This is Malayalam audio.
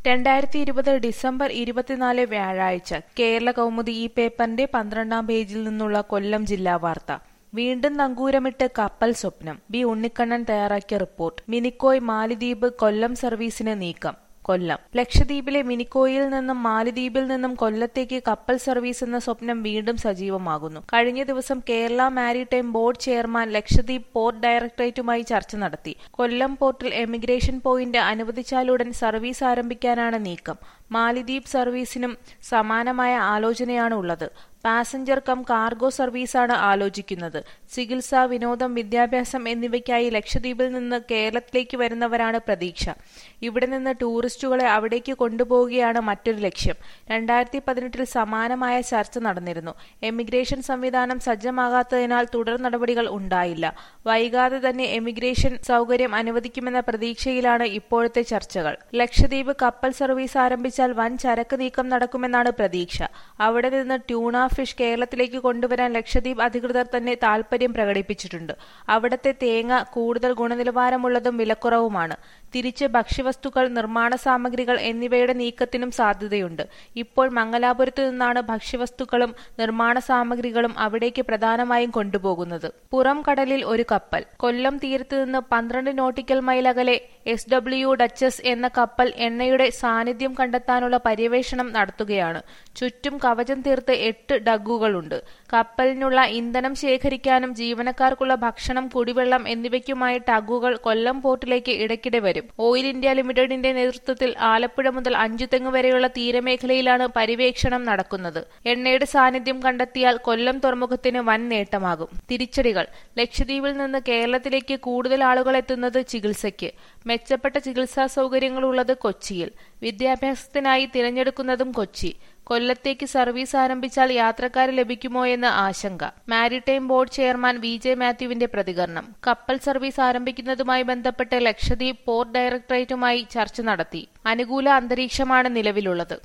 രണ്ടായിരത്തി ഇരുപത് ഡിസംബർ ഇരുപത്തിനാല് വ്യാഴാഴ്ച കേരള കൗമുദി ഈ പേപ്പറിന്റെ പന്ത്രണ്ടാം പേജിൽ നിന്നുള്ള കൊല്ലം ജില്ലാ വാർത്ത വീണ്ടും നങ്കൂരമിട്ട് കപ്പൽ സ്വപ്നം ബി ഉണ്ണിക്കണ്ണൻ തയ്യാറാക്കിയ റിപ്പോർട്ട് മിനിക്കോയ് മാലിദ്വീപ് കൊല്ലം സർവീസിന് നീക്കം കൊല്ലം ലക്ഷദ്വീപിലെ മിനിക്കോയിൽ നിന്നും മാലിദ്വീപിൽ നിന്നും കൊല്ലത്തേക്ക് കപ്പൽ സർവീസ് എന്ന സ്വപ്നം വീണ്ടും സജീവമാകുന്നു കഴിഞ്ഞ ദിവസം Kerala maritime board chairman Lakshadweep port ഡയറക്ടറേറ്റുമായി ചർച്ച നടത്തി കൊല്ലം പോർട്ടിൽ എമിഗ്രേഷൻ പോയിന്റ് അനുവദിച്ചാലുടൻ സർവീസ് ആരംഭിക്കാനാണ് നീക്കം മാലിദ്വീപ് സർവീസിനും സമാനമായ ആലോചനയാണ് ഉള്ളത് പാസഞ്ചർ കം കാർഗോ സർവീസാണ് ആലോചിക്കുന്നത് ചികിത്സ വിനോദം വിദ്യാഭ്യാസം എന്നിവയ്ക്കായി ലക്ഷദ്വീപിൽ നിന്ന് കേരളത്തിലേക്ക് വരുന്നവരാണ് പ്രതീക്ഷ ഇവിടെ നിന്ന് ടൂറിസ്റ്റുകളെ അവിടേക്ക് കൊണ്ടുപോവുകയാണ് മറ്റൊരു ലക്ഷ്യം രണ്ടായിരത്തി പതിനെട്ടിൽ സമാനമായ ചർച്ച നടന്നിരുന്നു എമിഗ്രേഷൻ സംവിധാനം സജ്ജമാകാത്തതിനാൽ തുടർ നടപടികൾ ഉണ്ടായില്ല വൈകാതെ തന്നെ എമിഗ്രേഷൻ സൗകര്യം അനുവദിക്കുമെന്ന പ്രതീക്ഷയിലാണ് ഇപ്പോഴത്തെ ചർച്ചകൾ ലക്ഷദ്വീപ് കപ്പൽ സർവീസ് ആരംഭിച്ചാൽ വൻ ചരക്ക് നീക്കം നടക്കുമെന്നാണ് പ്രതീക്ഷ അവിടെ നിന്ന് ട്യൂണ ഫിഷ് കേരളത്തിലേക്ക് കൊണ്ടുവരാൻ ലക്ഷദ്വീപ് അധികൃതർ തന്നെ താൽപര്യം പ്രകടിപ്പിച്ചിട്ടുണ്ട് അവിടത്തെ തേങ്ങ കൂടുതൽ ഗുണനിലവാരമുള്ളതും വിലക്കുറവുമാണ് തിരിച്ച് ഭക്ഷ്യവസ്തുക്കൾ നിർമ്മാണ സാമഗ്രികൾ എന്നിവയുടെ നീക്കത്തിനും സാധ്യതയുണ്ട് ഇപ്പോൾ മംഗലാപുരത്ത് നിന്നാണ് ഭക്ഷ്യവസ്തുക്കളും നിർമ്മാണ സാമഗ്രികളും അവിടേക്ക് പ്രധാനമായും കൊണ്ടുപോകുന്നത് പുറം കടലിൽ ഒരു കപ്പൽ കൊല്ലം തീരത്ത് നിന്ന് പന്ത്രണ്ട് നോട്ടിക്കൽ മൈൽ അകലെ എസ് ഡബ്ല്യു ഡച്ചസ് എന്ന കപ്പൽ എണ്ണയുടെ സാന്നിധ്യം കണ്ടെത്താനുള്ള പര്യവേഷണം നടത്തുകയാണ് ചുറ്റും കവചം തീർത്ത് എട്ട് ഡഗ്ഗുകളുണ്ട് കപ്പലിനുള്ള ഇന്ധനം ശേഖരിക്കാനും ജീവനക്കാർക്കുള്ള ഭക്ഷണം കുടിവെള്ളം എന്നിവയ്ക്കുമായി ടഗുകൾ കൊല്ലം പോർട്ടിലേക്ക് ഇടയ്ക്കിടെ വരും ഓയിൽ ഇന്ത്യ ലിമിറ്റഡിന്റെ നേതൃത്വത്തിൽ ആലപ്പുഴ മുതൽ അഞ്ചുതെങ്ങ് വരെയുള്ള തീരമേഖലയിലാണ് പര്യവേക്ഷണം നടക്കുന്നത് എണ്ണയുടെ സാന്നിധ്യം കണ്ടെത്തിയാൽ കൊല്ലം തുറമുഖത്തിന് വൻ നേട്ടമാകും തിരിച്ചടികൾ ലക്ഷദ്വീപിൽ നിന്ന് കേരളത്തിലേക്ക് കൂടുതൽ ആളുകൾ എത്തുന്നത് ചികിത്സയ്ക്ക് മെച്ചപ്പെട്ട ചികിത്സാ സൗകര്യങ്ങളുള്ളത് കൊച്ചിയിൽ വിദ്യാഭ്യാസത്തിനായി തിരഞ്ഞെടുക്കുന്നതും കൊച്ചി കൊല്ലത്തേക്ക് സർവീസ് ആരംഭിച്ചാൽ യാത്രക്കാരെ ലഭിക്കുമോ എന്ന് ആശങ്ക maritime board chairman V J മാത്യുവിന്റെ പ്രതികരണം കപ്പൽ സർവീസ് ആരംഭിക്കുന്നതുമായി ബന്ധപ്പെട്ട് ലക്ഷദ്വീപ് പോർട്ട് ഡയറക്ടറേറ്റുമായി ചർച്ച നടത്തി അനുകൂല അന്തരീക്ഷമാണ് നിലവിലുള്ളത്